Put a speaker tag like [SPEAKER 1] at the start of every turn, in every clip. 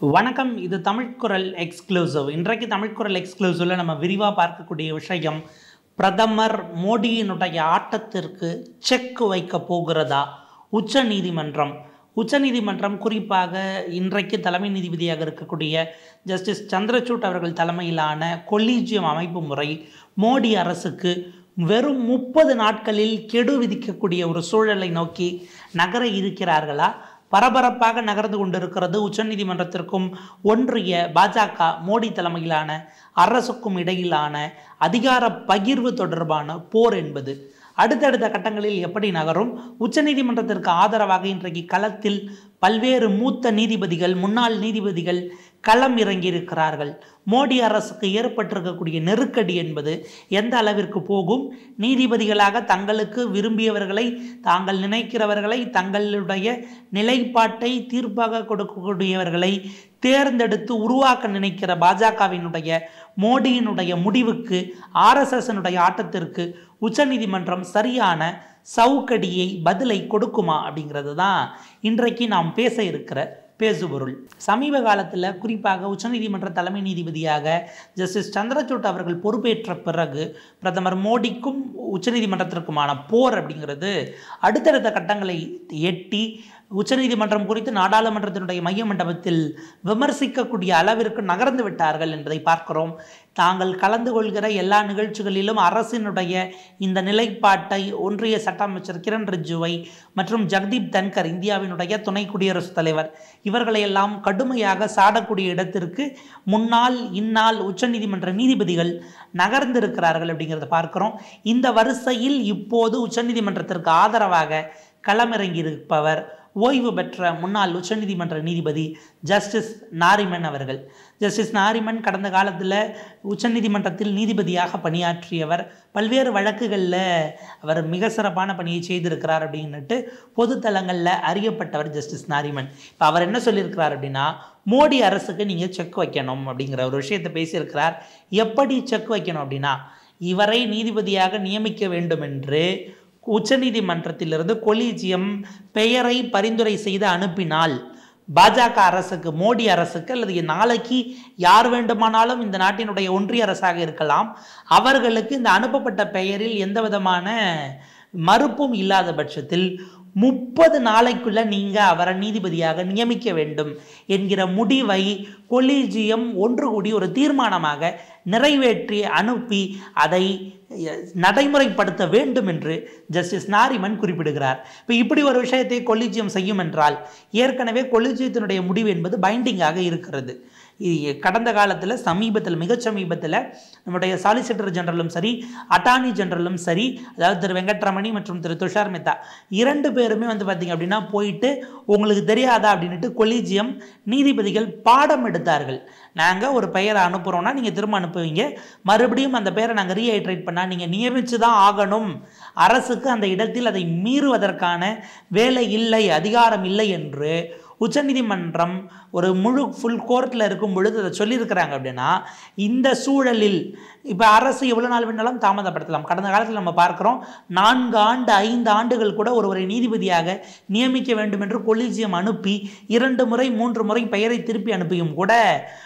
[SPEAKER 1] வணக்கம் இது தமிழ்குரல் எக்ஸ்க்ளூசிவ் இன்றைக்கு தமிழ்குரல் எக்ஸ்க்ளூசிவ்ல நம்ம விரிவாக பார்க்கக்கூடிய விஷயம் பிரதமர் மோடியினுடைய ஆட்டத்திற்கு செக் வைக்க போகிறதா உச்ச நீதிமன்றம் உச்சநீதிமன்றம் குறிப்பாக இன்றைக்கு தலைமை நீதிபதியாக இருக்கக்கூடிய ஜஸ்டிஸ் சந்திரசூட் அவர்கள் தலைமையிலான கொலீஜியம் அமைப்பு முறை மோடி அரசுக்கு வெறும் முப்பது நாட்களில் கெடு விதிக்கக்கூடிய ஒரு சூழலை நோக்கி நகர இருக்கிறார்களா பரபரப்பாக நகர்ந்து கொண்டிருக்கிறது உச்சநீதிமன்றத்திற்கும் ஒன்றிய பாஜக மோடி தலைமையிலான அரசுக்கும் இடையிலான அதிகார பகிர்வு தொடர்பான போர் என்பது அடுத்தடுத்த கட்டங்களில் எப்படி நகரும் உச்சநீதிமன்றத்திற்கு ஆதரவாக இன்றைக்கு களத்தில் பல்வேறு மூத்த நீதிபதிகள் முன்னாள் நீதிபதிகள் களம் இறங்கியிருக்கிறார்கள் மோடி அரசுக்கு ஏற்பட்டிருக்கக்கூடிய நெருக்கடி என்பது எந்த அளவிற்கு போகும் நீதிபதிகளாக தங்களுக்கு விரும்பியவர்களை தாங்கள் நினைக்கிறவர்களை தங்களுடைய நிலைப்பாட்டை தீர்ப்பாக கொடுக்கக்கூடியவர்களை தேர்ந்தெடுத்து உருவாக்க நினைக்கிற பாஜகவினுடைய மோடியினுடைய முடிவுக்கு ஆர்எஸ்எஸ்னுடைய ஆட்டத்திற்கு உச்சநீதிமன்றம் சரியான சவுக்கடியை பதிலை கொடுக்குமா அப்படிங்கிறது தான் இன்றைக்கு நாம் பேச இருக்கிற பேசுபொருள் சமீப காலத்தில் குறிப்பாக உச்சநீதிமன்ற தலைமை நீதிபதியாக ஜஸ்டிஸ் சந்திரசூட் அவர்கள் பொறுப்பேற்ற பிறகு பிரதமர் மோடிக்கும் உச்சநீதிமன்றத்திற்குமான போர் அப்படிங்கிறது அடுத்தடுத்த கட்டங்களை எட்டி உச்சநீதிமன்றம் குறித்து நாடாளுமன்றத்தினுடைய மைய மண்டபத்தில் விமர்சிக்கக்கூடிய அளவிற்கு நகர்ந்து விட்டார்கள் என்பதை பார்க்கிறோம் தாங்கள் கலந்து கொள்கிற எல்லா நிகழ்ச்சிகளிலும் அரசினுடைய இந்த நிலைப்பாட்டை ஒன்றிய சட்ட அமைச்சர் கிரண் ரிஜுவை மற்றும் ஜெகதீப் தன்கர் இந்தியாவினுடைய துணை குடியரசுத் தலைவர் இவர்களையெல்லாம் கடுமையாக சாடக்கூடிய இடத்திற்கு முன்னாள் இந்நாள் உச்சநீதிமன்ற நீதிபதிகள் நகர்ந்திருக்கிறார்கள் அப்படிங்கிறத பார்க்கிறோம் இந்த வரிசையில் இப்போது உச்சநீதிமன்றத்திற்கு ஆதரவாக களமிறங்கியிருப்பவர் ஓய்வு பெற்ற முன்னாள் உச்சநீதிமன்ற நீதிபதி ஜஸ்டிஸ் நாரிமன் அவர்கள் ஜஸ்டிஸ் நாரிமன் கடந்த காலத்தில் உச்சநீதிமன்றத்தில் நீதிபதியாக பணியாற்றியவர் பல்வேறு வழக்குகளில் அவர் மிக சிறப்பான பணியை செய்திருக்கிறார் அப்படின்னுட்டு பொதுத்தலங்களில் அறியப்பட்டவர் ஜஸ்டிஸ் நாரிமன் இப்போ அவர் என்ன சொல்லியிருக்கிறார் அப்படின்னா மோடி அரசுக்கு நீங்கள் செக் வைக்கணும் அப்படிங்கிற ஒரு விஷயத்தை பேசியிருக்கிறார் எப்படி செக் வைக்கணும் அப்படின்னா இவரை நீதிபதியாக நியமிக்க வேண்டும் என்று உச்சநீதிமன்றத்திலிருந்து கொலீஜியம் பெயரை பரிந்துரை செய்து அனுப்பினால் பாஜக அரசுக்கு மோடி அரசுக்கு அல்லது நாளைக்கு யார் வேண்டுமானாலும் இந்த நாட்டினுடைய ஒன்றிய அரசாக இருக்கலாம் அவர்களுக்கு இந்த அனுப்பப்பட்ட பெயரில் எந்த விதமான மறுப்பும் இல்லாத பட்சத்தில் முப்பது நாளைக்குள்ள நீங்க அவரை நீதிபதியாக நியமிக்க வேண்டும் என்கிற முடிவை கொலீஜியம் ஒன்று கூடி ஒரு தீர்மானமாக நிறைவேற்றி அனுப்பி அதை நடைமுறைப்படுத்த வேண்டும் என்று ஜஸ்டிஸ் நாரிமன் குறிப்பிடுகிறார் இப்போ இப்படி ஒரு விஷயத்தை கொலிஜியம் செய்யும் என்றால் ஏற்கனவே கொலிஜியத்தினுடைய முடிவு என்பது பைண்டிங்காக இருக்கிறது கடந்த காலத்தில் சமீபத்தில் மிக சமீபத்தில் நம்முடைய சாலிசிட்டர் ஜெனரலும் சரி அட்டார்னி ஜெனரலும் சரி அதாவது திரு வெங்கட்ரமணி மற்றும் திரு துஷார் மெத்தா இரண்டு பேருமே வந்து பார்த்திங்க அப்படின்னா போயிட்டு உங்களுக்கு தெரியாதா அப்படின்ட்டு கொலீஜியம் நீதிபதிகள் பாடம் எடுத்தார்கள் நாங்கள் ஒரு பெயரை அனுப்புகிறோன்னா நீங்கள் திரும்ப அனுப்புவீங்க மறுபடியும் அந்த பெயரை நாங்கள் ரீஹைட்ரேட் பண்ணால் நீங்கள் நியமித்து தான் ஆகணும் அரசுக்கு அந்த இடத்தில் அதை மீறுவதற்கான வேலை இல்லை அதிகாரம் இல்லை என்று உச்சநீதிமன்றம் ஒரு முழு ஃபுல் கோர்ட்டில் இருக்கும் பொழுது அதை சொல்லியிருக்கிறாங்க அப்படின்னா இந்த சூழலில் இப்போ அரசு எவ்வளோ நாள் வேணாலும் தாமதப்படுத்தலாம் கடந்த காலத்தில் நம்ம பார்க்குறோம் நான்கு ஆண்டு ஐந்து ஆண்டுகள் கூட ஒருவரை நீதிபதியாக நியமிக்க வேண்டும் என்று கொலிஜியம் அனுப்பி இரண்டு முறை மூன்று முறை பெயரை திருப்பி அனுப்பியும் கூட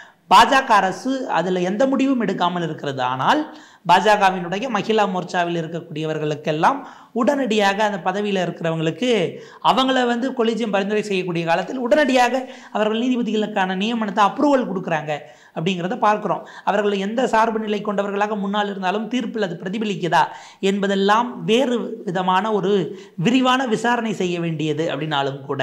[SPEAKER 1] பாஜக அரசு அதில் எந்த முடிவும் எடுக்காமல் இருக்கிறது ஆனால் பாஜகவினுடைய மகிழா மோர்ச்சாவில் இருக்கக்கூடியவர்களுக்கெல்லாம் உடனடியாக அந்த பதவியில் இருக்கிறவங்களுக்கு அவங்கள வந்து கொலிஜியம் பரிந்துரை செய்யக்கூடிய காலத்தில் உடனடியாக அவர்கள் நீதிபதிகளுக்கான நியமனத்தை அப்ரூவல் கொடுக்குறாங்க அப்படிங்கிறத பார்க்குறோம் அவர்கள் எந்த சார்பு நிலை கொண்டவர்களாக முன்னால் இருந்தாலும் தீர்ப்பில் அது பிரதிபலிக்குதா என்பதெல்லாம் வேறு விதமான ஒரு விரிவான விசாரணை செய்ய வேண்டியது அப்படின்னாலும் கூட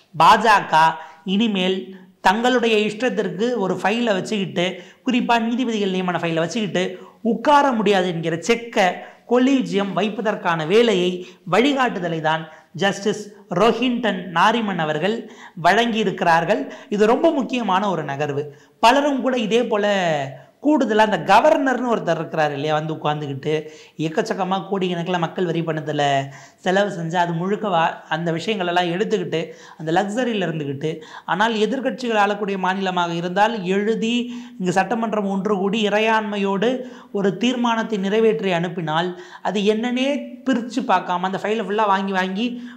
[SPEAKER 1] பாஜக இனிமேல் தங்களுடைய இஷ்டத்திற்கு ஒரு ஃபைலை வச்சுக்கிட்டு குறிப்பாக நீதிபதிகள் நியமன ஃபைலை வச்சுக்கிட்டு உட்கார முடியாது என்கிற செக்கை கொலீஜியம் வைப்பதற்கான வேலையை வழிகாட்டுதலை தான் ஜஸ்டிஸ் ரோஹின்டன் நாரிமன் அவர்கள் வழங்கியிருக்கிறார்கள் இது ரொம்ப முக்கியமான ஒரு நகர்வு பலரும் கூட இதே போல் கூடுதலாக அந்த கவர்னர்னு ஒருத்தர் இருக்கிறார் இல்லையா வந்து உட்காந்துக்கிட்டு எக்கச்சக்கமாக கோடிக்கணக்கில் மக்கள் வரி பணத்தில் செலவு செஞ்சு அது முழுக்க வா அந்த விஷயங்களெல்லாம் எடுத்துக்கிட்டு அந்த லக்ஸரியில் இருந்துக்கிட்டு ஆனால் எதிர்க்கட்சிகள் ஆளக்கூடிய மாநிலமாக இருந்தால் எழுதி இங்கு சட்டமன்றம் ஒன்று கூடி இறையாண்மையோடு ஒரு தீர்மானத்தை நிறைவேற்றி அனுப்பினால் அது என்னன்னே பிரித்து பார்க்காம அந்த ஃபைலை ஃபுல்லாக வாங்கி வாங்கி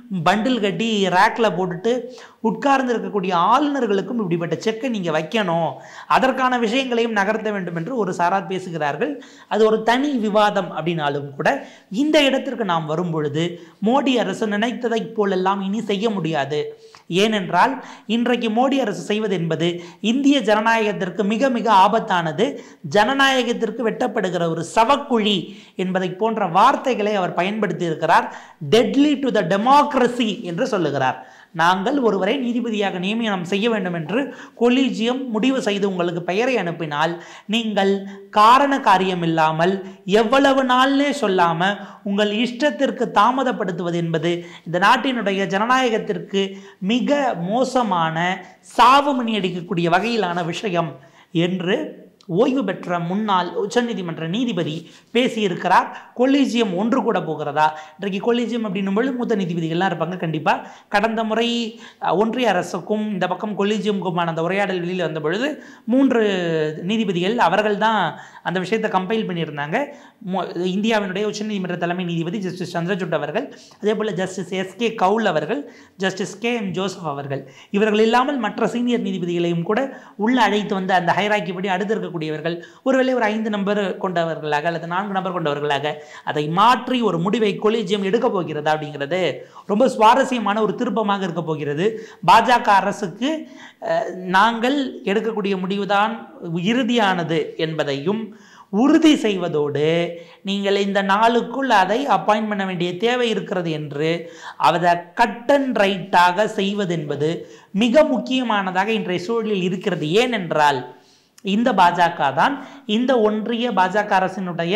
[SPEAKER 1] பண்டில் கட்டி ரேக்கில் போட்டுட்டு உட்கார்ந்து இருக்கக்கூடிய ஆளுநர்களுக்கும் இப்படிப்பட்ட செக்கை நீங்கள் வைக்கணும் அதற்கான விஷயங்களையும் நகர்த்த வேண்டும் என்று ஒரு சாரார் பேசுகிறார்கள் அது ஒரு தனி விவாதம் அப்படின்னாலும் கூட இந்த இடத்திற்கு நாம் வரும் பொழுது மோடி அரசு நினைத்ததைப் போலெல்லாம் இனி செய்ய முடியாது ஏனென்றால் இன்றைக்கு மோடி அரசு செய்வது என்பது இந்திய ஜனநாயகத்திற்கு மிக மிக ஆபத்தானது ஜனநாயகத்திற்கு வெட்டப்படுகிற ஒரு சவக்குழி என்பதை போன்ற வார்த்தைகளை அவர் பயன்படுத்தி இருக்கிறார் டெட்லி டு த டெமோக்ரஸி என்று சொல்லுகிறார் நாங்கள் ஒருவரை நீதிபதியாக நியமனம் செய்ய வேண்டும் என்று கொலீஜியம் முடிவு செய்து உங்களுக்கு பெயரை அனுப்பினால் நீங்கள் காரண காரியம் இல்லாமல் எவ்வளவு நாள்னே சொல்லாமல் உங்கள் இஷ்டத்திற்கு தாமதப்படுத்துவது என்பது இந்த நாட்டினுடைய ஜனநாயகத்திற்கு மிக மோசமான சாவு மணி அடிக்கக்கூடிய வகையிலான விஷயம் என்று ஓய்வு பெற்ற முன்னாள் உச்சநீதிமன்ற நீதிபதி பேசியிருக்கிறார் கொலீஜியம் ஒன்று கூட போகிறதா இன்றைக்கு கொலீஜியம் அப்படின்னும் பொழுது மூத்த நீதிபதிகள்லாம் இருப்பாங்க கண்டிப்பாக கடந்த முறை அஹ், ஒன்றிய அரசுக்கும் இந்த பக்கம் கொலீஜியமுக்குமான அந்த உரையாடல் வெளியில் வந்த பொழுது மூன்று நீதிபதிகள் அவர்கள் தான் அந்த விஷயத்தை கம்பைல் பண்ணியிருந்தாங்க மொ- இந்தியாவினுடைய உச்சநீதிமன்ற தலைமை நீதிபதி ஜஸ்டிஸ் சந்திரசூட் அவர்கள் அதே போல் ஜஸ்டிஸ் எஸ்கே கவுல் அவர்கள் ஜஸ்டிஸ் கே எம் ஜோசப் அவர்கள் இவர்கள் இல்லாமல் மற்ற சீனியர் நீதிபதிகளையும் கூட உள்ள அழைத்து வந்து அந்த ஹைராக்கி படி அடுத்து இருக்கக்கூடியவர்கள் ஒருவேளை ஒரு ஐந்து நம்பர் கொண்டவர்களாக அல்லது நான்கு நபர் கொண்டவர்களாக அதை மாற்றி ஒரு முடிவை கொலீஜியம் எடுக்க போகிறதா அப்படிங்கிறது ரொம்ப சுவாரஸ்யமான ஒரு திருப்பமாக இருக்க போகிறது பாஜக அரசுக்கு அஹ், நாங்கள் எடுக்கக்கூடிய முடிவுதான் இறுதியானது என்பதையும் உறுதி செய்வதோடு நீங்கள் இந்த நாளுக்குள் அதை அப்பாயின்ட் பண்ண வேண்டிய தேவை இருக்கிறது என்று அதை கட் அண்ட் ரைட்டாக செய்வது என்பது மிக முக்கியமானதாக இன்றைய சூழலில் இருக்கிறது ஏனென்றால் இந்த பாஜக தான் இந்த ஒன்றிய பாஜக அரசினுடைய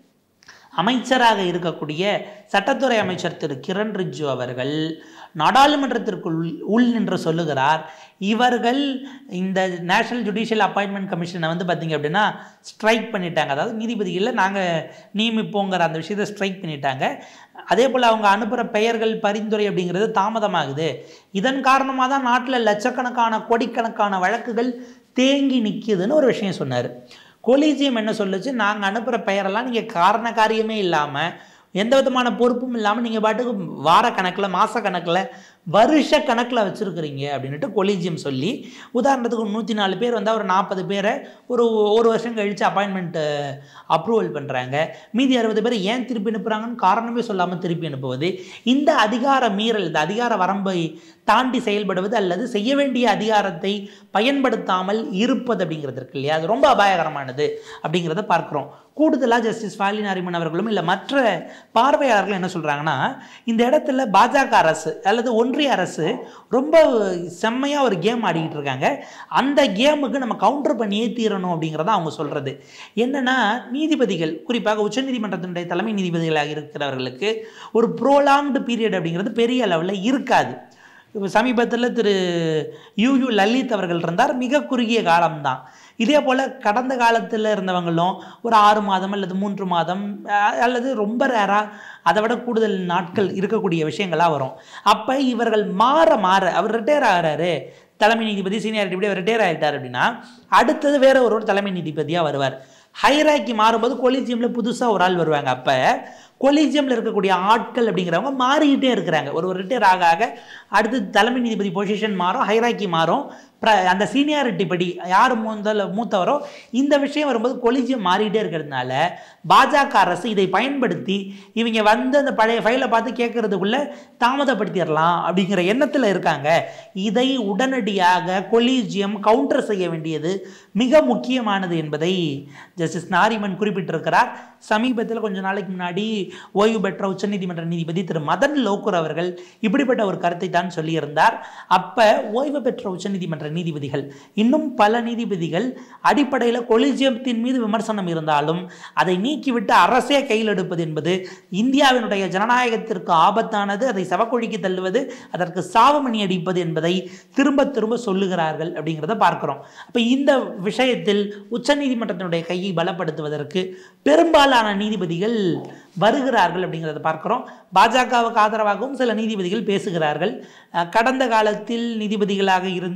[SPEAKER 1] அமைச்சராக இருக்கக்கூடிய சட்டத்துறை அமைச்சர் திரு கிரண் ரிஜ்ஜு அவர்கள் நாடாளுமன்றத்திற்குள் உள் நின்று சொல்லுகிறார் இவர்கள் இந்த நேஷனல் ஜுடிஷியல் அப்பாயின்மெண்ட் கமிஷனை வந்து பார்த்தீங்க அப்படின்னா ஸ்ட்ரைக் பண்ணிட்டாங்க அதாவது நீதிபதிகளில் நாங்கள் நியமிப்போங்கிற அந்த விஷயத்தை ஸ்ட்ரைக் பண்ணிட்டாங்க அதே போல் அவங்க அனுப்புகிற பெயர்கள் பரிந்துரை அப்படிங்கிறது தாமதமாகுது இதன் காரணமாக தான் நாட்டில் லட்சக்கணக்கான கோடிக்கணக்கான வழக்குகள் தேங்கி நிற்கிதுன்னு ஒரு விஷயம் சொன்னார் கொலீஜியம் என்ன சொல்லுச்சு நாங்கள் அனுப்புகிற பெயரெல்லாம் நீங்கள் காரண காரியமே இல்லாமல் எந்த விதமான பொறுப்பும் இல்லாமல் நீங்கள் பாட்டுக்கு வார கணக்கில் மாத கணக்கில் வருஷ கணக்கில் வச்சுருக்கிறீங்க அப்படின்ட்டு கொலீஜியம் சொல்லி உதாரணத்துக்கு நூற்றி நாலு பேர் வந்தால் ஒரு நாற்பது பேரை ஒரு ஒரு வருஷம் கழித்து அப்பாயின்மெண்ட்டு அப்ரூவல் பண்ணுறாங்க மீதி அறுபது பேர் ஏன் திருப்பி அனுப்புகிறாங்கன்னு காரணமே சொல்லாமல் திருப்பி அனுப்புவது இந்த அதிகார மீறல் இந்த அதிகார வரம்பை தாண்டி செயல்படுவது அல்லது செய்ய வேண்டிய அதிகாரத்தை பயன்படுத்தாமல் இருப்பது அப்படிங்கிறது இருக்கு இல்லையா அது ரொம்ப அபாயகரமானது அப்படிங்கிறத பார்க்குறோம் கூடுதலாக ஜஸ்டிஸ் ஃபாலி நாரிமன் அவர்களும் இல்லை மற்ற பார்வையாளர்கள் என்ன சொல்கிறாங்கன்னா இந்த இடத்துல பாஜக அரசு அல்லது ஒன்றிய அரசு ரொம்ப செம்மையாக ஒரு கேம் ஆடிக்கிட்டு இருக்காங்க அந்த கேமுக்கு நம்ம கவுண்டர் பண்ணியே தீரணும் அப்படிங்கிறத அவங்க சொல்கிறது என்னென்னா நீதிபதிகள் குறிப்பாக உச்சநீதிமன்றத்தினுடைய தலைமை நீதிபதிகளாக இருக்கிறவர்களுக்கு ஒரு ப்ரோலாங்டு பீரியட் அப்படிங்கிறது பெரிய அளவில் இருக்காது இப்போ சமீபத்தில் திரு யூ யூ லலித் அவர்கள் இருந்தார் மிக குறுகிய காலம்தான் இதே போல் கடந்த காலத்தில் இருந்தவங்களும் ஒரு ஆறு மாதம் அல்லது மூன்று மாதம் அஹ், அல்லது ரொம்ப ரேராக அதை விட கூடுதல் நாட்கள் இருக்கக்கூடிய விஷயங்களாக வரும் அப்போ இவர்கள் மாற மாற அவர் ரிட்டையர் ஆகிறாரு தலைமை நீதிபதி சீனியாரிட்டி இப்படி ரிட்டையர் ஆகிட்டார் அப்படின்னா அடுத்தது வேற ஒரு தலைமை நீதிபதியாக வருவார் ஹைராக்கி மாறும்போது கொலிஜியமில் புதுசாக ஒரு ஆள் வருவாங்க அப்போ கொலிஜியமில் இருக்கக்கூடிய ஆட்கள் அப்படிங்கிறவங்க மாறிக்கிட்டே இருக்கிறாங்க ஒரு ஒரு ரிட்டையர் ஆக ஆக அடுத்து தலைமை நீதிபதி பொசிஷன் மாறும் ஹைராக்கி மாறும் ப்ர அந்த சீனியாரிட்டி படி யார் முதல்ல மூத்தவரோ இந்த விஷயம் வரும்போது கொலிஜியம் மாறிட்டே இருக்கிறதுனால பாஜக அரசு இதை பயன்படுத்தி இவங்க வந்து அந்த பழைய ஃபைலை பார்த்து கேட்கறதுக்குள்ள தாமதப்படுத்திடலாம் அப்படிங்கிற எண்ணத்தில் இருக்காங்க இதை உடனடியாக கொலீஜியம் கவுண்டர் செய்ய வேண்டியது மிக முக்கியமானது என்பதை ஜஸ்டிஸ் நாரிமன் குறிப்பிட்டிருக்கிறார் சமீபத்தில் கொஞ்ச நாளைக்கு முன்னாடி ஓய்வு பெற்ற உச்சநீதிமன்ற நீதிபதி திரு மதன் லோக்கூர் அவர்கள் இப்படிப்பட்ட ஒரு கருத்தை தான் சொல்லியிருந்தார் அப்போ ஓய்வு பெற்ற உச்சநீதிமன்ற நீதிபதிகள் இன்னும் பல நீதிபதிகள் அடிப்படையில் கொலிஜியத்தின் மீது விமர்சனம் இருந்தாலும் அதை நீக்கிவிட்டு அரசே கையில் எடுப்பது என்பது இந்தியாவினுடைய ஜனநாயகத்திற்கு ஆபத்தானது அதை சவக்குழிக்கு தள்ளுவது அதற்கு சாவமணி அடிப்பது என்பதை திரும்ப திரும்ப சொல்லுகிறார்கள் அப்படிங்கிறத பார்க்கிறோம் அப்போ இந்த விஷயத்தில் உச்சநீதிமன்றத்தினுடைய கையை பலப்படுத்துவதற்கு பெரும்பாலான நீதிபதிகள் வருகிறார்கள் அப்படிங்கிறத பார்க்கிறோம் பாஜகவுக்கு ஆதரவாகவும் சில நீதிபதிகள் பேசுகிறார்கள் அஹ் கடந்த காலத்தில் நீதிபதிகளாக இருந்து அதற்கு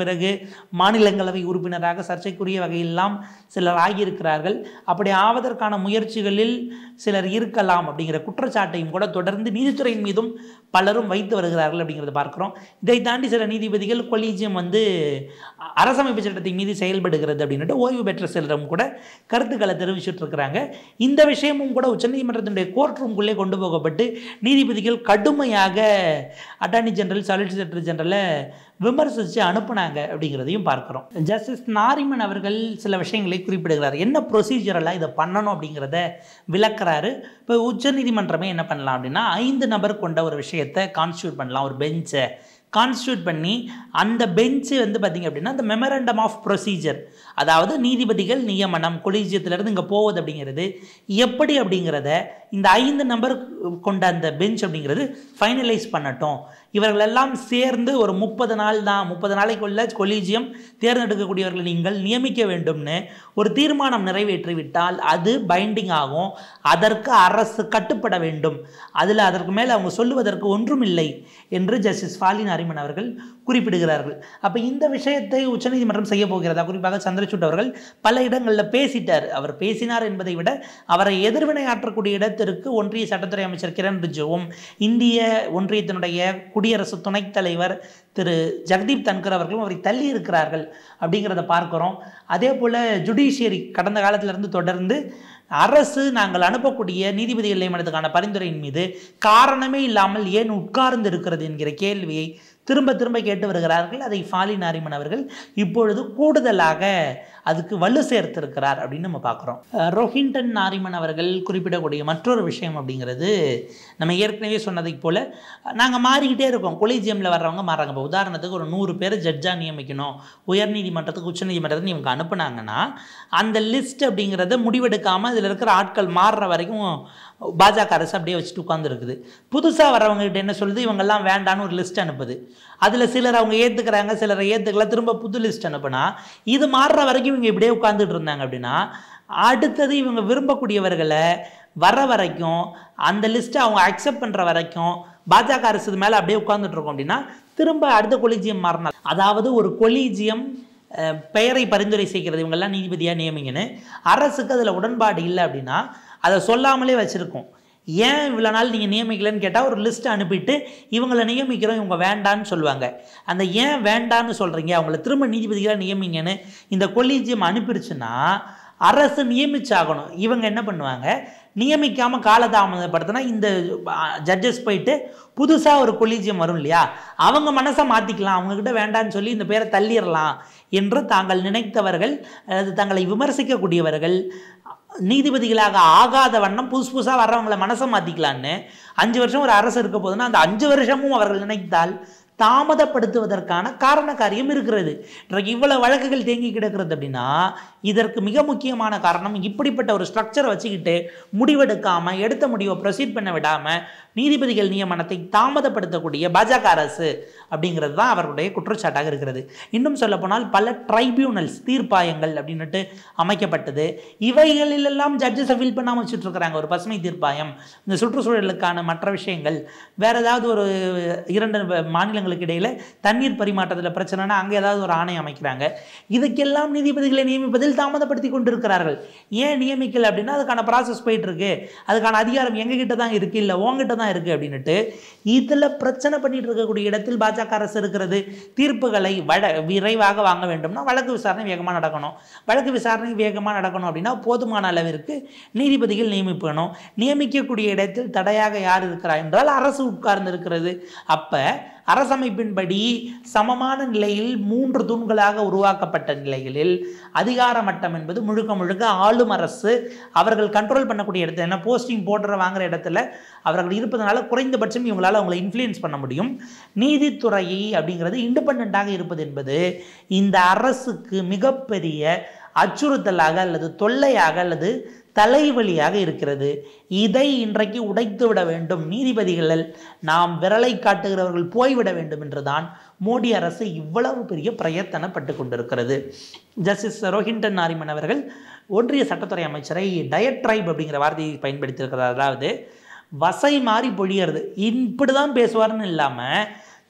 [SPEAKER 1] பிறகு மாநிலங்களவை உறுப்பினராக சர்ச்சைக்குரிய வகையெல்லாம் சிலர் ஆகியிருக்கிறார்கள் அப்படி ஆவதற்கான முயற்சிகளில் சிலர் இருக்கலாம் அப்படிங்கிற குற்றச்சாட்டையும் கூட தொடர்ந்து நீதித்துறையின் மீதும் பலரும் வைத்து வருகிறார்கள் அப்படிங்கிறத பார்க்குறோம் இதை தாண்டி சில நீதிபதிகள் கொலீஜியம் வந்து அரசமைப்பு சட்டத்தின் மீது செயல்படுகிறது அப்படின்ட்டு ஓய்வு பெற்ற சிலரும் கூட கருத்துக்களை தெரிவிச்சுட்டு இருக்கிறாங்க இந்த விஷயமும் கூட உச்சநீதிமன்றத்தினுடைய கோர்ட் ரூம்குள்ளே கொண்டு போகப்பட்டு நீதிபதிகள் கடுமையாக அட்டார்னி ஜெனரல் சாலிசிட்டர் ஜெனரலை விமர்சித்து அனுப்புனாங்க அப்படிங்கிறதையும் பார்க்குறோம் ஜஸ்டிஸ் நாரிமன் அவர்கள் சில விஷயங்களை குறிப்பிடுகிறார் என்ன ப்ரொசீஜரெல்லாம் இதை பண்ணணும் அப்படிங்கிறத விளக்குறாரு இப்போ உச்சநீதிமன்றமே என்ன பண்ணலாம் அப்படின்னா ஐந்து நபர் கொண்ட ஒரு விஷயத்தை கான்ஸ்டியூட் பண்ணலாம் ஒரு பெஞ்சை கான்ஸ்டியூட் பண்ணி அந்த பெஞ்சு வந்து பார்த்திங்க அப்படின்னா அந்த மெமரண்டம் ஆஃப் ப்ரொசீஜர் அதாவது நீதிபதிகள் நியமனம் கொலீஜியத்திலேருந்து இங்கே போவது அப்படிங்கிறது எப்படி அப்படிங்கிறத இந்த ஐந்து நம்பர் கொண்ட அந்த பெஞ்ச் அப்படிங்கிறது ஃபைனலைஸ் பண்ணட்டும் இவர்களெல்லாம் சேர்ந்து ஒரு முப்பது நாள் தான் முப்பது நாளைக்குள்ள கொலீஜியம் தேர்ந்தெடுக்கக்கூடியவர்களை நீங்கள் நியமிக்க வேண்டும்னு ஒரு தீர்மானம் நிறைவேற்றிவிட்டால் அது பைண்டிங் ஆகும் அதற்கு அரசு கட்டுப்பட வேண்டும் அதில் அதற்கு மேலே அவங்க சொல்லுவதற்கு ஒன்றுமில்லை என்று ஜஸ்டிஸ் ஃபாலின் அரிமன் அவர்கள் குறிப்பிடுகிறார்கள் அப்போ இந்த விஷயத்தை உச்சநீதிமன்றம் செய்ய போகிறதா குறிப்பாக சந்திரசூட் அவர்கள் பல இடங்களில் பேசிட்டார் அவர் பேசினார் என்பதை விட அவரை எதிர்வினை ஆற்றக்கூடிய இடத்திற்கு ஒன்றிய சட்டத்துறை அமைச்சர் கிரண் ரிஜுவும் இந்திய ஒன்றியத்தினுடைய குடியரசு துணைத் தலைவர் திரு ஜெகதீப் தன்கர் அவர்களும் அவரை தள்ளி இருக்கிறார்கள் அப்படிங்கிறத பார்க்குறோம் அதே போல் ஜுடிஷியரி கடந்த காலத்திலிருந்து தொடர்ந்து அரசு நாங்கள் அனுப்பக்கூடிய நீதிபதிகள் நியமனத்துக்கான பரிந்துரையின் மீது காரணமே இல்லாமல் ஏன் உட்கார்ந்து இருக்கிறது என்கிற கேள்வியை திரும்ப திரும்ப கேட்டு வருகிறார்கள் அதை ஃபாலி நாரிமன் அவர்கள் இப்பொழுது கூடுதலாக அதுக்கு வலு சேர்த்திருக்கிறார் அப்படின்னு நம்ம பார்க்குறோம் ரோஹிண்டன் நாரிமன் அவர்கள் குறிப்பிடக்கூடிய மற்றொரு விஷயம் அப்படிங்கிறது நம்ம ஏற்கனவே சொன்னதைப் போல் நாங்கள் மாறிக்கிட்டே இருக்கோம் கொலீஜியமில் வர்றவங்க மாறாங்க இப்போ உதாரணத்துக்கு ஒரு நூறு பேர் ஜட்ஜாக நியமிக்கணும் உயர்நீதிமன்றத்துக்கு உச்சநீதிமன்றத்துக்கு இவங்க அனுப்புனாங்கன்னா அந்த லிஸ்ட் அப்படிங்கிறத முடிவெடுக்காமல் இதில் இருக்கிற ஆட்கள் மாறுற வரைக்கும் பாஜக அரசு அப்படியே வச்சுட்டு உட்காந்துருக்குது புதுசாக வரவங்ககிட்ட என்ன சொல்லுது இவங்கெல்லாம் வேண்டான்னு ஒரு லிஸ்ட் அனுப்புது அதில் சிலர் அவங்க ஏற்றுக்கிறாங்க சிலரை ஏற்றுக்கல திரும்ப புது லிஸ்ட் அனுப்புனா இது மாறுற வரைக்கும் இவங்க இப்படியே உட்காந்துட்டு இருந்தாங்க அப்படின்னா அடுத்தது இவங்க விரும்பக்கூடியவர்களை வர வரைக்கும் அந்த லிஸ்ட்டை அவங்க அக்செப்ட் பண்ணுற வரைக்கும் பாஜக அரசு மேலே அப்படியே உட்காந்துட்டு இருக்கோம் அப்படின்னா திரும்ப அடுத்த கொலீஜியம் மாறினால் அதாவது ஒரு கொலீஜியம் அஹ், பெயரை பரிந்துரை செய்கிறது இவங்கெல்லாம் நீதிபதியாக நியமிங்கன்னு அரசுக்கு அதில் உடன்பாடு இல்லை அப்படின்னா அதை சொல்லாமலே வச்சுருக்கோம் ஏன் இவ்வளோ நாள் நீங்கள் நியமிக்கலன்னு கேட்டால் ஒரு லிஸ்ட் அனுப்பிட்டு இவங்களை நியமிக்கிறோம் இவங்க வேண்டான்னு சொல்லுவாங்க அந்த ஏன் வேண்டான்னு சொல்கிறீங்க அவங்கள திரும்ப நீதிபதிகளாக நியமிங்கன்னு இந்த கொலீஜியம் அனுப்பிடுச்சுன்னா அரசு நியமிச்சாகணும் இவங்க என்ன பண்ணுவாங்க நியமிக்காமல் காலதாமதப்படுத்தினா இந்த ஜட்ஜஸ் போயிட்டு புதுசாக ஒரு கொலீஜியம் வரும் இல்லையா அவங்க மனசை மாற்றிக்கலாம் அவங்கக்கிட்ட வேண்டான்னு சொல்லி இந்த பேரை தள்ளிடலாம் என்று தாங்கள் நினைத்தவர்கள் அல்லது தங்களை விமர்சிக்கக்கூடியவர்கள் நீதிபதிகளாக ஆகாத வண்ணம் புதுசு புதுசாக வர்றவங்களை மனசை மாற்றிக்கலான்னு அஞ்சு வருஷம் ஒரு அரசு இருக்க போதுன்னா அந்த அஞ்சு வருஷமும் அவர்கள் நினைத்தால் தாமதப்படுத்துவதற்கான காரண காரியம் இருக்கிறது இன்றைக்கு இவ்வளவு வழக்குகள் தேங்கி கிடக்கிறது அப்படின்னா இதற்கு மிக முக்கியமான காரணம் இப்படிப்பட்ட ஒரு ஸ்ட்ரக்சரை வச்சுக்கிட்டு முடிவெடுக்காமல் எடுத்த முடிவை ப்ரொசீட் பண்ண விடாமல் நீதிபதிகள் நியமனத்தை தாமதப்படுத்தக்கூடிய பாஜக அரசு அப்படிங்கிறது தான் அவர்களுடைய குற்றச்சாட்டாக இருக்கிறது இன்னும் சொல்லப்போனால் பல ட்ரைபியூனல்ஸ் தீர்ப்பாயங்கள் அப்படின்னுட்டு அமைக்கப்பட்டது இவைகளிலெல்லாம் ஜட்ஜஸை ஃபில் பண்ணாமல் வச்சுட்டு இருக்கிறாங்க ஒரு பசுமை தீர்ப்பாயம் இந்த சுற்றுச்சூழலுக்கான மற்ற விஷயங்கள் வேற ஏதாவது ஒரு இரண்டு மாநிலங்களுக்கு இடையில தண்ணீர் பரிமாற்றத்தில் பிரச்சனைனா அங்கே ஏதாவது ஒரு ஆணையம் அமைக்கிறாங்க இதுக்கெல்லாம் நீதிபதிகளை நியமிப்பதில் தாமதப்படுத்தி கொண்டிருக்கிறார்கள் ஏன் நியமிக்கல அப்படின்னா அதுக்கான ப்ராசஸ் போயிட்டு இருக்கு அதுக்கான அதிகாரம் எங்ககிட்ட தான் இருக்கு இல்லை உங்ககிட்ட தான் இருக்கு அப்படின்னுட்டு இதில் பிரச்சனை பண்ணிட்டு இருக்கக்கூடிய இடத்தில் பாஜக அரசு இருக்கிறது தீர்ப்புகளை வட விரைவாக வாங்க வேண்டும்னா வழக்கு விசாரணை வேகமாக நடக்கணும் வழக்கு விசாரணை வேகமாக நடக்கணும் அப்படின்னா போதுமான அளவிற்கு நீதிபதிகள் நியமிக்கணும் நியமிக்கக்கூடிய இடத்தில் தடையாக யார் இருக்கிறார் என்றால் அரசு உட்கார்ந்து இருக்கிறது அப்போ அரசமைப்பின்படி சமமான நிலையில் மூன்று தூண்களாக உருவாக்கப்பட்ட நிலைகளில் அதிகார மட்டம் என்பது முழுக்க முழுக்க ஆளும் அரசு அவர்கள் கண்ட்ரோல் பண்ணக்கூடிய இடத்துல ஏன்னா போஸ்டிங் போடுற வாங்குற இடத்துல அவர்கள் இருப்பதனால குறைந்தபட்சம் இவங்களால் அவங்களை இன்ஃப்ளூயன்ஸ் பண்ண முடியும் நீதித்துறை அப்படிங்கிறது இண்டிபெண்ட்டாக இருப்பது என்பது இந்த அரசுக்கு மிகப்பெரிய அச்சுறுத்தலாக அல்லது தொல்லையாக அல்லது தலைவலியாக இருக்கிறது இதை இன்றைக்கு உடைத்து விட வேண்டும் நீதிபதிகள் நாம் விரலை காட்டுகிறவர்கள் போய்விட வேண்டும் என்றுதான் மோடி அரசு இவ்வளவு பெரிய பிரயத்தனப்பட்டு கொண்டிருக்கிறது ஜஸ்டிஸ் ரோஹிண்டன் நாரிமன் அவர்கள் ஒன்றிய சட்டத்துறை அமைச்சரை டயட்ரைப் அப்படிங்கிற வார்த்தையை பயன்படுத்தியிருக்கிறார் அதாவது வசை மாறி பொழியறது இப்படி தான் பேசுவார்னு இல்லாமல்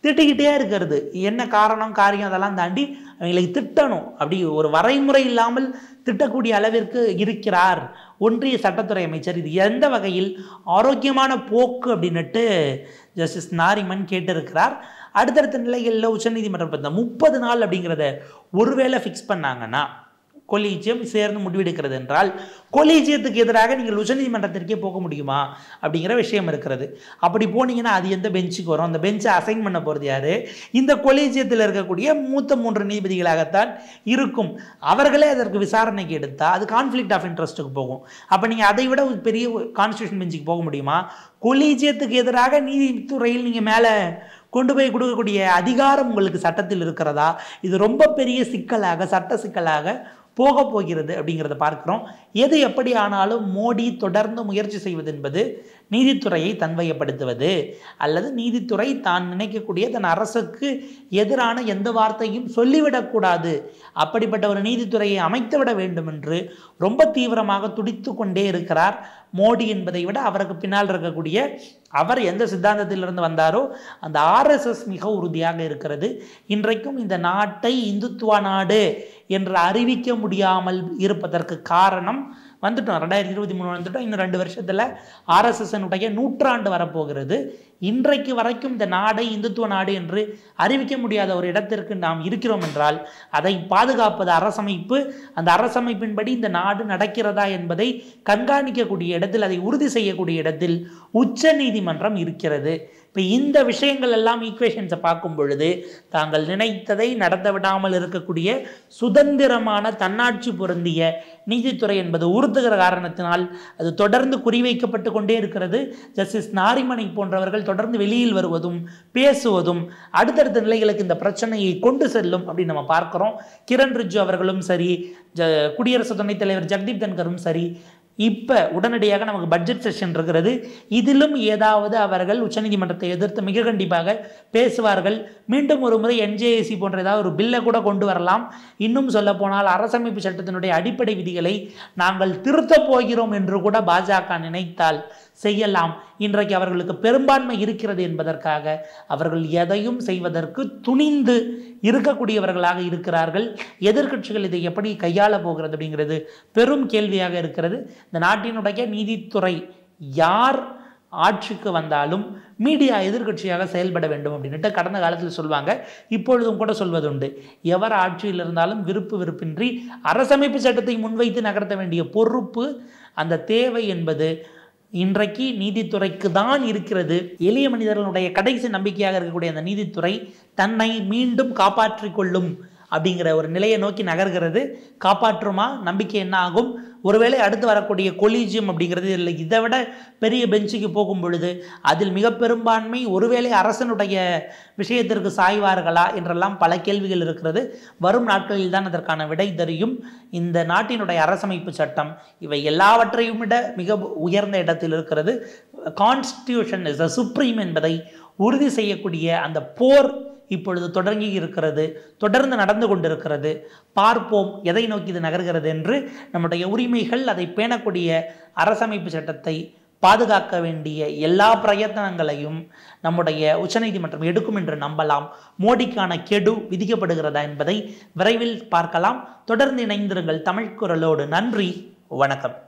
[SPEAKER 1] திட்டிக்கிட்டே இருக்கிறது என்ன காரணம் காரியம் அதெல்லாம் தாண்டி அவங்களுக்கு திட்டணும் அப்படி ஒரு வரைமுறை இல்லாமல் திட்டக்கூடிய அளவிற்கு இருக்கிறார் ஒன்றிய சட்டத்துறை அமைச்சர் இது எந்த வகையில் ஆரோக்கியமான போக்கு அப்படின்னுட்டு ஜஸ்டிஸ் நாரிமன் கேட்டிருக்கிறார் அடுத்தடுத்த நிலைகளில் உச்சநீதிமன்றம் இந்த முப்பது நாள் அப்படிங்கிறத ஒருவேளை ஃபிக்ஸ் பண்ணாங்கன்னா கொலீஜியம் சேர்ந்து முடிவெடுக்கிறது என்றால் கொலீஜியத்துக்கு எதிராக நீங்கள் உச்சநீதிமன்றத்திற்கே போக முடியுமா அப்படிங்கிற விஷயம் இருக்கிறது அப்படி போனீங்கன்னா அது எந்த பெஞ்சுக்கு வரும் அந்த பெஞ்சை அசைன் பண்ண போகிறது யாரு இந்த கொலீஜியத்தில் இருக்கக்கூடிய மூத்த மூன்று நீதிபதிகளாகத்தான் இருக்கும் அவர்களே அதற்கு விசாரணைக்கு எடுத்தால் அது கான்ஃப்ளிக்ட் ஆஃப் இன்ட்ரெஸ்ட்டுக்கு போகும் அப்போ நீங்கள் அதை விட ஒரு பெரிய கான்ஸ்டியூஷன் பெஞ்சுக்கு போக முடியுமா கொலீஜியத்துக்கு எதிராக நீதித்துறையில் நீங்கள் மேலே கொண்டு போய் கொடுக்கக்கூடிய அதிகாரம் உங்களுக்கு சட்டத்தில் இருக்கிறதா இது ரொம்ப பெரிய சிக்கலாக சட்ட சிக்கலாக போக போகிறது அப்படிங்கிறத பார்க்கிறோம் எது எப்படி ஆனாலும் மோடி தொடர்ந்து முயற்சி செய்வது என்பது நீதித்துறையை தன்வயப்படுத்துவது அல்லது நீதித்துறை தான் நினைக்கக்கூடிய தன் அரசுக்கு எதிரான எந்த வார்த்தையும் சொல்லிவிடக்கூடாது அப்படிப்பட்ட ஒரு நீதித்துறையை அமைத்துவிட வேண்டும் என்று ரொம்ப தீவிரமாக துடித்து கொண்டே இருக்கிறார் மோடி என்பதை விட அவருக்கு பின்னால் இருக்கக்கூடிய அவர் எந்த சித்தாந்தத்திலிருந்து வந்தாரோ அந்த ஆர்எஸ்எஸ் மிக உறுதியாக இருக்கிறது இன்றைக்கும் இந்த நாட்டை இந்துத்துவ நாடு என்று அறிவிக்க முடியாமல் இருப்பதற்கு காரணம் வந்துட்டோம் ரெண்டாயிரத்தி இருபத்தி மூணு வந்துட்டோம் இன்னும் ரெண்டு வருஷத்தில் ஆர்எஸ்எஸ்னுடைய நூற்றாண்டு வரப்போகிறது இன்றைக்கு வரைக்கும் இந்த நாடை இந்துத்துவ நாடு என்று அறிவிக்க முடியாத ஒரு இடத்திற்கு நாம் இருக்கிறோம் என்றால் அதை பாதுகாப்பது அரசமைப்பு அந்த அரசமைப்பின்படி இந்த நாடு நடக்கிறதா என்பதை கண்காணிக்கக்கூடிய இடத்தில் அதை உறுதி செய்யக்கூடிய இடத்தில் உச்ச நீதிமன்றம் இருக்கிறது இப்போ இந்த விஷயங்கள் எல்லாம் ஈக்குவேஷன்ஸை பார்க்கும் பொழுது தாங்கள் நினைத்ததை நடத்த விடாமல் இருக்கக்கூடிய சுதந்திரமான தன்னாட்சி பொருந்திய நீதித்துறை என்பது உறுத்துகிற காரணத்தினால் அது தொடர்ந்து குறிவைக்கப்பட்டு கொண்டே இருக்கிறது ஜஸ்டிஸ் நாரிமணி போன்றவர்கள் தொடர்ந்து வெளியில் வருவதும் பேசுவதும் அடுத்தடுத்த நிலைகளுக்கு இந்த பிரச்சனையை கொண்டு செல்லும் அப்படின்னு நம்ம பார்க்குறோம் கிரண் ரிஜ்ஜு அவர்களும் சரி ஜ குடியரசு துணைத் தலைவர் ஜெகதீப் தன்கரும் சரி இப்போ உடனடியாக நமக்கு பட்ஜெட் செஷன் இருக்கிறது இதிலும் ஏதாவது அவர்கள் உச்சநீதிமன்றத்தை எதிர்த்து மிக கண்டிப்பாக பேசுவார்கள் மீண்டும் ஒரு முறை என்ஜேஏசி போன்ற ஏதாவது ஒரு பில்லை கூட கொண்டு வரலாம் இன்னும் சொல்ல போனால் அரசமைப்பு சட்டத்தினுடைய அடிப்படை விதிகளை நாங்கள் திருத்தப் போகிறோம் என்று கூட பாஜக நினைத்தால் செய்யலாம் இன்றைக்கு அவர்களுக்கு பெரும்பான்மை இருக்கிறது என்பதற்காக அவர்கள் எதையும் செய்வதற்கு துணிந்து இருக்கக்கூடியவர்களாக இருக்கிறார்கள் எதிர்க்கட்சிகள் இதை எப்படி கையாள போகிறது அப்படிங்கிறது பெரும் கேள்வியாக இருக்கிறது இந்த நாட்டினுடைய நீதித்துறை யார் ஆட்சிக்கு வந்தாலும் மீடியா எதிர்க்கட்சியாக செயல்பட வேண்டும் அப்படின்ட்டு கடந்த காலத்தில் சொல்லுவாங்க இப்பொழுதும் கூட சொல்வதுண்டு எவர் ஆட்சியில் இருந்தாலும் விருப்பு வெறுப்பின்றி அரசமைப்பு சட்டத்தை முன்வைத்து நகர்த்த வேண்டிய பொறுப்பு அந்த தேவை என்பது இன்றைக்கு நீதித்துறைக்கு தான் இருக்கிறது எளிய மனிதர்களுடைய கடைசி நம்பிக்கையாக இருக்கக்கூடிய அந்த நீதித்துறை தன்னை மீண்டும் காப்பாற்றிக் கொள்ளும் அப்படிங்கிற ஒரு நிலையை நோக்கி நகர்கிறது காப்பாற்றுமா நம்பிக்கை என்ன ஆகும் ஒருவேளை அடுத்து வரக்கூடிய கொலீஜியம் அப்படிங்கிறது இல்லை இதை விட பெரிய பெஞ்சுக்கு போகும் பொழுது அதில் மிக பெரும்பான்மை ஒருவேளை அரசனுடைய விஷயத்திற்கு சாய்வார்களா என்றெல்லாம் பல கேள்விகள் இருக்கிறது வரும் நாட்களில் தான் அதற்கான விடை தெரியும் இந்த நாட்டினுடைய அரசமைப்பு சட்டம் இவை எல்லாவற்றையும் விட மிக உயர்ந்த இடத்தில் இருக்கிறது கான்ஸ்டியூஷன் இஸ் அ சுப்ரீம் என்பதை உறுதி செய்யக்கூடிய அந்த போர் இப்பொழுது தொடங்கி இருக்கிறது தொடர்ந்து நடந்து கொண்டிருக்கிறது பார்ப்போம் எதை நோக்கி இது நகர்கிறது என்று நம்முடைய உரிமைகள் அதை பேணக்கூடிய அரசமைப்பு சட்டத்தை பாதுகாக்க வேண்டிய எல்லா பிரயத்தனங்களையும் நம்முடைய உச்சநீதிமன்றம் எடுக்கும் என்று நம்பலாம் மோடிக்கான கெடு விதிக்கப்படுகிறதா என்பதை விரைவில் பார்க்கலாம் தொடர்ந்து இணைந்திருங்கள் தமிழ் குரலோடு நன்றி வணக்கம்